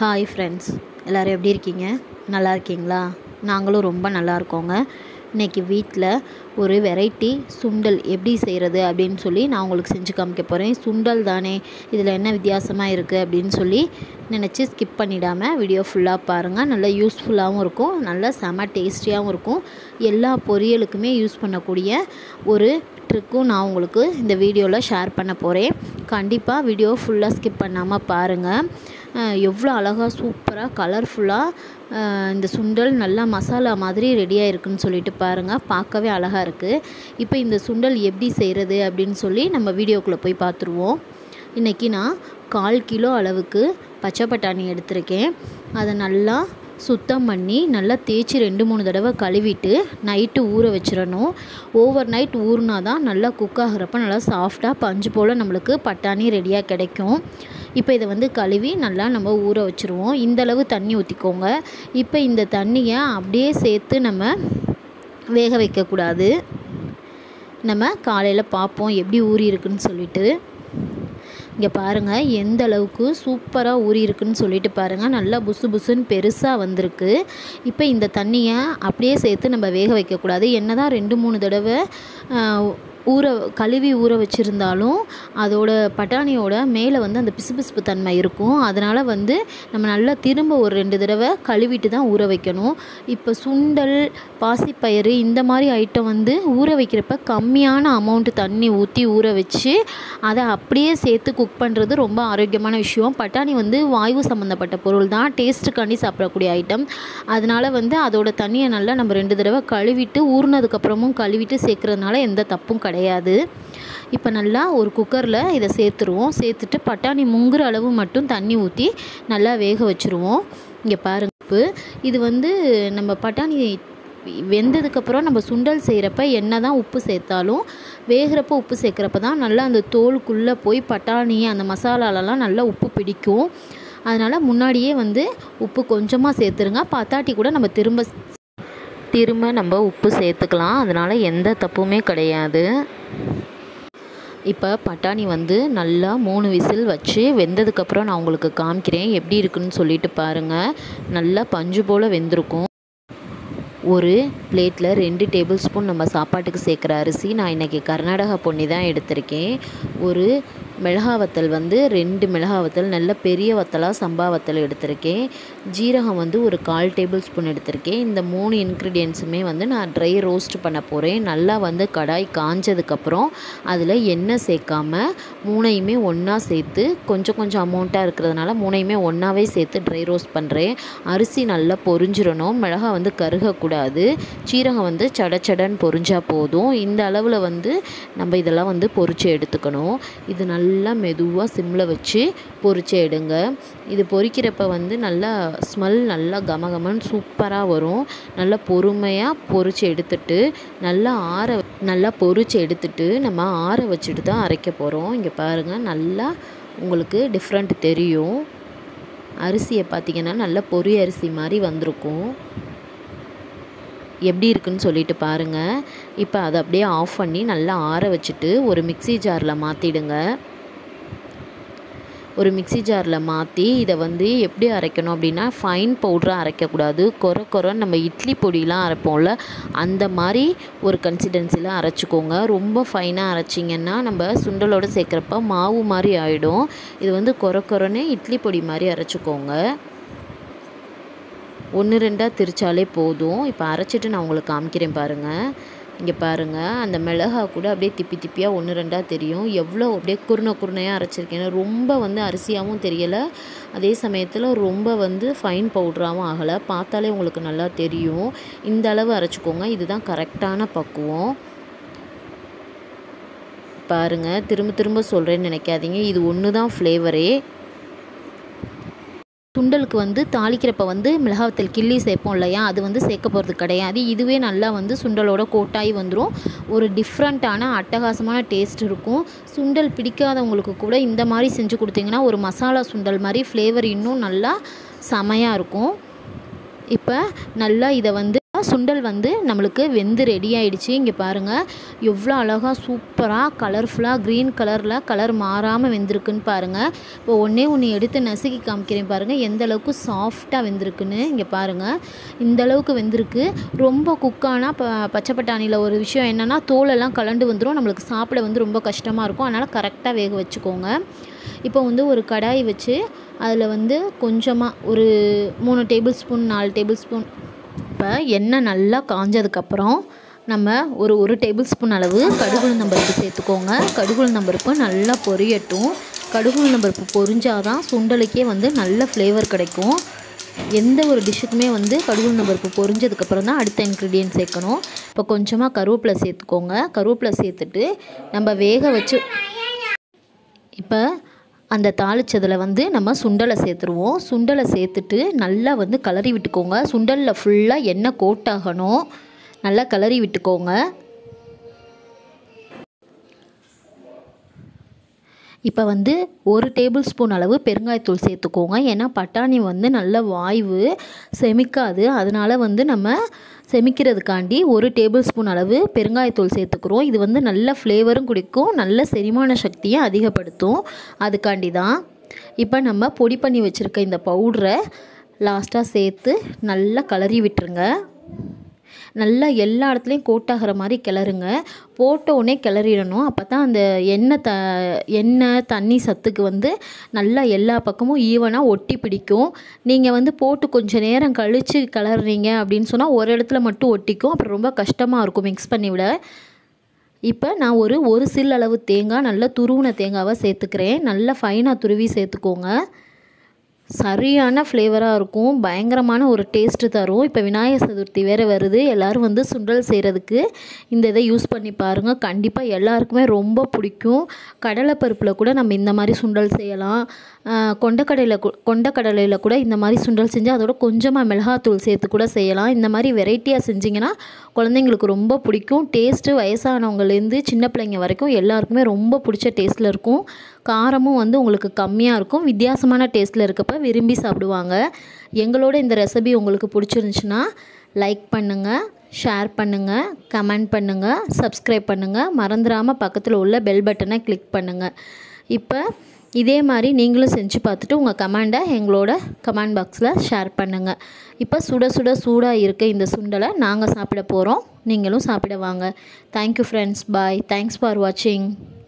hi friends எல்லோரும் எப்படி இருக்கீங்க நல்லா இருக்கீங்களா நாங்களும் ரொம்ப நல்லா இருக்கோங்க இன்றைக்கி வீட்டில் ஒரு வெரைட்டி சுண்டல் எப்படி செய்கிறது அப்படின்னு சொல்லி நான் உங்களுக்கு செஞ்சு காமிக்க போகிறேன் சுண்டல் தானே இதில் என்ன வித்தியாசமாக இருக்குது அப்படின்னு சொல்லி நினச்சி ஸ்கிப் பண்ணிடாமல் வீடியோ ஃபுல்லாக பாருங்கள் நல்லா யூஸ்ஃபுல்லாகவும் இருக்கும் நல்லா செம டேஸ்டியாகவும் இருக்கும் எல்லா பொரியலுக்குமே யூஸ் பண்ணக்கூடிய ஒரு ட்ரிக்கும் நான் உங்களுக்கு இந்த வீடியோவில் ஷேர் பண்ண போகிறேன் கண்டிப்பாக வீடியோ ஃபுல்லாக ஸ்கிப் பண்ணாமல் பாருங்கள் எவ்வளோ அழகாக சூப்பராக கலர்ஃபுல்லாக இந்த சுண்டல் நல்லா மசாலா மாதிரி ரெடியாக இருக்குன்னு சொல்லிட்டு பாருங்கள் பார்க்கவே அழகாக இருக்குது இப்போ இந்த சுண்டல் எப்படி செய்கிறது அப்படின்னு சொல்லி நம்ம வீடியோக்குள்ளே போய் பார்த்துருவோம் இன்றைக்கி நான் கால் கிலோ அளவுக்கு பச்சை பட்டாணி எடுத்திருக்கேன் அதை நல்லா சுத்தம் பண்ணி நல்லா தேய்ச்சி ரெண்டு மூணு தடவை கழுவிட்டு நைட்டு ஊற வச்சிடணும் ஓவர் நைட் ஊறினா தான் நல்லா குக் ஆகிறப்ப நல்லா சாஃப்டாக பஞ்சு போல் நம்மளுக்கு பட்டாணி ரெடியாக கிடைக்கும் இப்போ இதை வந்து கழுவி நல்லா நம்ம ஊற வச்சுருவோம் இந்தளவு தண்ணி ஊற்றிக்கோங்க இப்போ இந்த தண்ணியை அப்படியே சேர்த்து நம்ம வேக வைக்கக்கூடாது நம்ம காலையில் பார்ப்போம் எப்படி ஊறி இருக்குன்னு சொல்லிட்டு இங்கே பாருங்கள் எந்த அளவுக்கு சூப்பராக ஊறி இருக்குன்னு சொல்லிட்டு பாருங்கள் நல்லா புசு புசுன்னு பெருசாக வந்திருக்கு இப்போ இந்த தண்ணியை அப்படியே சேர்த்து நம்ம வேக வைக்கக்கூடாது என்ன தான் ரெண்டு மூணு தடவை ஊற கழுவி ஊற வச்சுருந்தாலும் அதோட பட்டாணியோட மேலே வந்து அந்த பிசுபிசுப்பு தன்மை இருக்கும் அதனால் வந்து நம்ம நல்லா திரும்ப ஒரு ரெண்டு தடவை கழுவிட்டு தான் ஊற வைக்கணும் இப்போ சுண்டல் பாசிப்பயிறு இந்த மாதிரி ஐட்டம் வந்து ஊற வைக்கிறப்ப கம்மியான அமௌண்ட்டு தண்ணி ஊற்றி ஊற வச்சு அதை அப்படியே சேர்த்து குக் பண்ணுறது ரொம்ப ஆரோக்கியமான விஷயம் பட்டாணி வந்து வாயு சம்மந்தப்பட்ட பொருள் தான் டேஸ்ட்டுக்காண்டி சாப்பிடக்கூடிய ஐட்டம் அதனால் வந்து அதோட தண்ணியை நல்லா நம்ம ரெண்டு தடவை கழுவிட்டு ஊறினதுக்கப்புறமும் கழுவிட்டு சேர்க்குறதுனால எந்த தப்பும் கிடையாது கிடையாது இப்போ நல்லா ஒரு குக்கரில் இதை சேர்த்துருவோம் சேர்த்துட்டு பட்டாணி முங்குற அளவு மட்டும் தண்ணி ஊற்றி நல்லா வேக வச்சுருவோம் இங்கே பாருங்க இது வந்து நம்ம பட்டாணி வெந்ததுக்கப்புறம் நம்ம சுண்டல் செய்கிறப்ப என்ன தான் உப்பு சேர்த்தாலும் வேகிறப்ப உப்பு சேர்க்குறப்ப தான் நல்லா அந்த தோலுக்குள்ளே போய் பட்டாணி அந்த மசாலாலெலாம் நல்லா உப்பு பிடிக்கும் அதனால் முன்னாடியே வந்து உப்பு கொஞ்சமாக சேர்த்துருங்க பத்தாட்டி கூட நம்ம திரும்ப திரும்ப நம்ம உப்பு சேர்த்துக்கலாம் அதனால் எந்த தப்புமே கிடையாது இப்போ பட்டாணி வந்து நல்லா மூணு விசில் வச்சு வெந்ததுக்கப்புறம் நான் உங்களுக்கு காமிக்கிறேன் எப்படி இருக்குன்னு சொல்லிட்டு பாருங்கள் நல்லா பஞ்சு போல் வெந்திருக்கும் ஒரு பிளேட்டில் ரெண்டு டேபிள் ஸ்பூன் நம்ம சாப்பாட்டுக்கு சேர்க்குற அரிசி நான் இன்றைக்கி கர்நாடகா பொன்னி தான் எடுத்திருக்கேன் ஒரு மிளகா வத்தல் வந்து ரெண்டு மிளகா வத்தல் நல்ல பெரிய வத்தலாக சம்பா வத்தல் எடுத்திருக்கேன் ஜீரகம் வந்து ஒரு கால் டேபிள் ஸ்பூன் எடுத்திருக்கேன் இந்த மூணு இன்க்ரீடியன்ஸுமே வந்து நான் ட்ரை ரோஸ்ட் பண்ண போகிறேன் நல்லா வந்து கடாய் காஞ்சதுக்கப்புறம் அதில் எண்ணெய் சேர்க்காம மூணையுமே ஒன்றா சேர்த்து கொஞ்சம் கொஞ்சம் அமௌண்ட்டாக இருக்கிறதுனால மூணையுமே ஒன்றாவே சேர்த்து ட்ரை ரோஸ்ட் பண்ணுறேன் அரிசி நல்லா பொரிஞ்சிடணும் மிளகா வந்து கருகக்கூடாது சீரகம் வந்து சடச்சடன்னு பொரிஞ்சால் போதும் இந்த அளவில் வந்து நம்ம இதெல்லாம் வந்து பொரித்து எடுத்துக்கணும் இது நல்லா நல்லா மெதுவாக சிம்மில் வச்சு பொரிச்சு எடுங்க இது பொரிக்கிறப்ப வந்து நல்லா ஸ்மெல் நல்லா கமகமன்னு சூப்பராக வரும் நல்லா பொறுமையாக பொரிச்சு எடுத்துட்டு நல்லா ஆற நல்லா பொரிச்சு எடுத்துட்டு நம்ம ஆற வச்சுட்டு தான் அரைக்க போகிறோம் இங்கே பாருங்கள் நல்லா உங்களுக்கு டிஃப்ரெண்ட் தெரியும் அரிசியை பார்த்திங்கன்னா நல்லா பொரி அரிசி மாதிரி வந்திருக்கும் எப்படி இருக்குன்னு சொல்லிட்டு பாருங்கள் இப்போ அதை அப்படியே ஆஃப் பண்ணி நல்லா ஆற வச்சுட்டு ஒரு மிக்சி ஜாரில் மாற்றிடுங்க ஒரு மிக்சி ஜாரில் மாற்றி இதை வந்து எப்படி அரைக்கணும் அப்படின்னா ஃபைன் பவுட்ராக அரைக்கக்கூடாது குறை குறைன்னு நம்ம இட்லி பொடியெலாம் அரைப்போம்ல அந்த மாதிரி ஒரு கன்சிஸ்டன்சியில் அரைச்சிக்கோங்க ரொம்ப ஃபைனாக அரைச்சிங்கன்னா நம்ம சுண்டலோடு சேர்க்குறப்ப மாவு மாதிரி ஆகிடும் இது வந்து குறை குறைன்னு இட்லி பொடி மாதிரி அரைச்சிக்கோங்க ஒன்று ரெண்டாக திரிச்சாலே போதும் இப்போ அரைச்சிட்டு நான் உங்களுக்கு காமிக்கிறேன் பாருங்கள் இங்கே பாருங்கள் அந்த மிளகா கூட அப்படியே திப்பி திப்பியாக ஒன்று ரெண்டாக தெரியும் எவ்வளோ அப்படியே குருணை குருணையாக அரைச்சிருக்கேன் ரொம்ப வந்து அரிசியாகவும் தெரியலை அதே சமயத்தில் ரொம்ப வந்து ஃபைன் பவுட்ராகவும் ஆகலை பார்த்தாலே உங்களுக்கு நல்லா தெரியும் இந்த அளவு அரைச்சிக்கோங்க இதுதான் கரெக்டான பக்குவம் பாருங்கள் திரும்ப திரும்ப சொல்கிறேன்னு நினைக்காதீங்க இது ஒன்று தான் ஃப்ளேவரே சுண்டலுக்கு வந்து தாளிக்கிறப்ப வந்து மிளகாவத்தல் கிள்ளி சேர்ப்போம் இல்லையா அது வந்து சேர்க்க போகிறது கிடையாது இதுவே நல்லா வந்து சுண்டலோட கோட்டாகி வந்துடும் ஒரு டிஃப்ரெண்ட்டான அட்டகாசமான டேஸ்ட் இருக்கும் சுண்டல் பிடிக்காதவங்களுக்கு கூட இந்த மாதிரி செஞ்சு கொடுத்தீங்கன்னா ஒரு மசாலா சுண்டல் மாதிரி ஃப்ளேவர் இன்னும் நல்லா செமையாக இருக்கும் இப்போ நல்லா இதை வந்து சுண்டல் வந்து நம்மளுக்கு வெந்து ரெடி ஆயிடுச்சு இங்கே பாருங்கள் எவ்வளோ அழகாக சூப்பராக கலர்ஃபுல்லாக க்ரீன் கலரில் கலர் மாறாமல் வெந்திருக்குன்னு பாருங்கள் இப்போ ஒன்றே ஒன்று எடுத்து நசுக்கி காமிக்கிறேன் பாருங்கள் எந்த அளவுக்கு சாஃப்டாக வெந்திருக்குன்னு இங்கே பாருங்கள் இந்த அளவுக்கு வெந்திருக்கு ரொம்ப குக்கானா ப பச்சை பட்டாணியில் ஒரு விஷயம் என்னென்னா தோலெல்லாம் கலண்டு வந்துடும் நம்மளுக்கு சாப்பிட வந்து ரொம்ப கஷ்டமாக இருக்கும் அதனால் கரெக்டாக வேக வச்சுக்கோங்க இப்போ வந்து ஒரு கடாய் வச்சு அதில் வந்து கொஞ்சமாக ஒரு மூணு டேபிள் ஸ்பூன் நாலு டேபிள் ஸ்பூன் இப்போ எண்ணெய் நல்லா காஞ்சதுக்கப்புறம் நம்ம ஒரு ஒரு டேபிள் ஸ்பூன் அளவு கடுகுளுந்தம்பருப்பு சேர்த்துக்கோங்க கடுகுளுந்தம்பருப்பு நல்லா பொரியட்டும் கடுகுளுந்தம்பருப்பு பொரிஞ்சாதான் சுண்டலுக்கே வந்து நல்ல ஃப்ளேவர் கிடைக்கும் எந்த ஒரு டிஷ்ஷுக்குமே வந்து கடுகுளுந்தம்பருப்பு பொரிஞ்சதுக்கப்புறம் தான் அடுத்த இன்க்ரீடியன்ட் சேர்க்கணும் இப்போ கொஞ்சமாக கருவேப்பிலை சேர்த்துக்கோங்க கருவேப்பிலை சேர்த்துட்டு நம்ம வேக வச்சு இப்போ அந்த தாளிச்சதில் வந்து நம்ம சுண்டலை சேர்த்துருவோம் சுண்டலை சேர்த்துட்டு நல்லா வந்து கலரி விட்டுக்கோங்க சுண்டலில் ஃபுல்லாக எண்ணெய் கோட்டாகணும் நல்லா கலரி விட்டுக்கோங்க இப்போ வந்து ஒரு டேபிள் ஸ்பூன் அளவு பெருங்காயத்தூள் சேர்த்துக்கோங்க ஏன்னா பட்டாணி வந்து நல்ல வாய்வு செமிக்காது அதனால் வந்து நம்ம செமிக்கிறதுக்காண்டி ஒரு டேபிள் ஸ்பூன் அளவு பெருங்காயத்தூள் சேர்த்துக்கிறோம் இது வந்து நல்ல ஃப்ளேவரும் கொடுக்கும் நல்ல செரிமான சக்தியை அதிகப்படுத்தும் அதுக்காண்டி தான் இப்போ நம்ம பொடி பண்ணி வச்சுருக்க இந்த பவுடரை லாஸ்ட்டாக சேர்த்து நல்லா கலரி விட்டுருங்க நல்லா எல்லா இடத்துலையும் கோட்டாகிற மாதிரி கிளறுங்க போட்ட உடனே கிளறிடணும் அப்போ தான் அந்த எண்ணெய் த எண்ணெய் தண்ணி சத்துக்கு வந்து நல்லா எல்லா பக்கமும் ஈவனாக ஒட்டி பிடிக்கும் நீங்கள் வந்து போட்டு கொஞ்சம் நேரம் கழித்து கிளறுறீங்க அப்படின்னு சொன்னால் ஒரு இடத்துல மட்டும் ஒட்டிக்கும் அப்புறம் ரொம்ப கஷ்டமாக இருக்கும் மிக்ஸ் பண்ணி விட இப்போ நான் ஒரு ஒரு சில் அளவு தேங்காய் நல்லா துருவின தேங்காவை சேர்த்துக்கிறேன் நல்லா ஃபைனாக துருவி சேர்த்துக்கோங்க சரியான ஃப்ளேவராக இருக்கும் பயங்கரமான ஒரு டேஸ்ட்டு தரும் இப்போ விநாயகர் சதுர்த்தி வேறு வருது எல்லோரும் வந்து சுண்டல் செய்கிறதுக்கு இந்த இதை யூஸ் பண்ணி பாருங்கள் கண்டிப்பாக எல்லாருக்குமே ரொம்ப பிடிக்கும் கடலைப்பருப்பில் கூட நம்ம இந்த மாதிரி சுண்டல் செய்யலாம் கொண்டக்கடையில் கொண்டக்கடலையில் கூட இந்த மாதிரி சுண்டல் செஞ்சு அதோட கொஞ்சமாக மிளகாத்தூள் சேர்த்து கூட செய்யலாம் இந்த மாதிரி வெரைட்டியாக செஞ்சிங்கன்னா குழந்தைங்களுக்கு ரொம்ப பிடிக்கும் டேஸ்ட்டு வயசானவங்கலேருந்து சின்ன பிள்ளைங்க வரைக்கும் எல்லாருக்குமே ரொம்ப பிடிச்ச டேஸ்ட்டில் இருக்கும் காரமும் வந்து உங்களுக்கு கம்மியாக இருக்கும் வித்தியாசமான டேஸ்ட்டில் இருக்கப்ப விரும்பி சாப்பிடுவாங்க எங்களோட இந்த ரெசிபி உங்களுக்கு பிடிச்சிருந்துச்சுன்னா லைக் பண்ணுங்கள் ஷேர் பண்ணுங்கள் கமெண்ட் பண்ணுங்கள் சப்ஸ்கிரைப் பண்ணுங்கள் மறந்துடாமல் பக்கத்தில் உள்ள பெல் பட்டனை கிளிக் பண்ணுங்கள் இப்போ இதே மாதிரி நீங்களும் செஞ்சு பார்த்துட்டு உங்கள் கமெண்டை எங்களோட கமெண்ட் பாக்ஸில் ஷேர் பண்ணுங்கள் இப்போ சுட சுட சூடாக இருக்க இந்த சுண்டலை நாங்கள் சாப்பிட போகிறோம் நீங்களும் சாப்பிட வாங்க thank you friends bye thanks for வாட்சிங்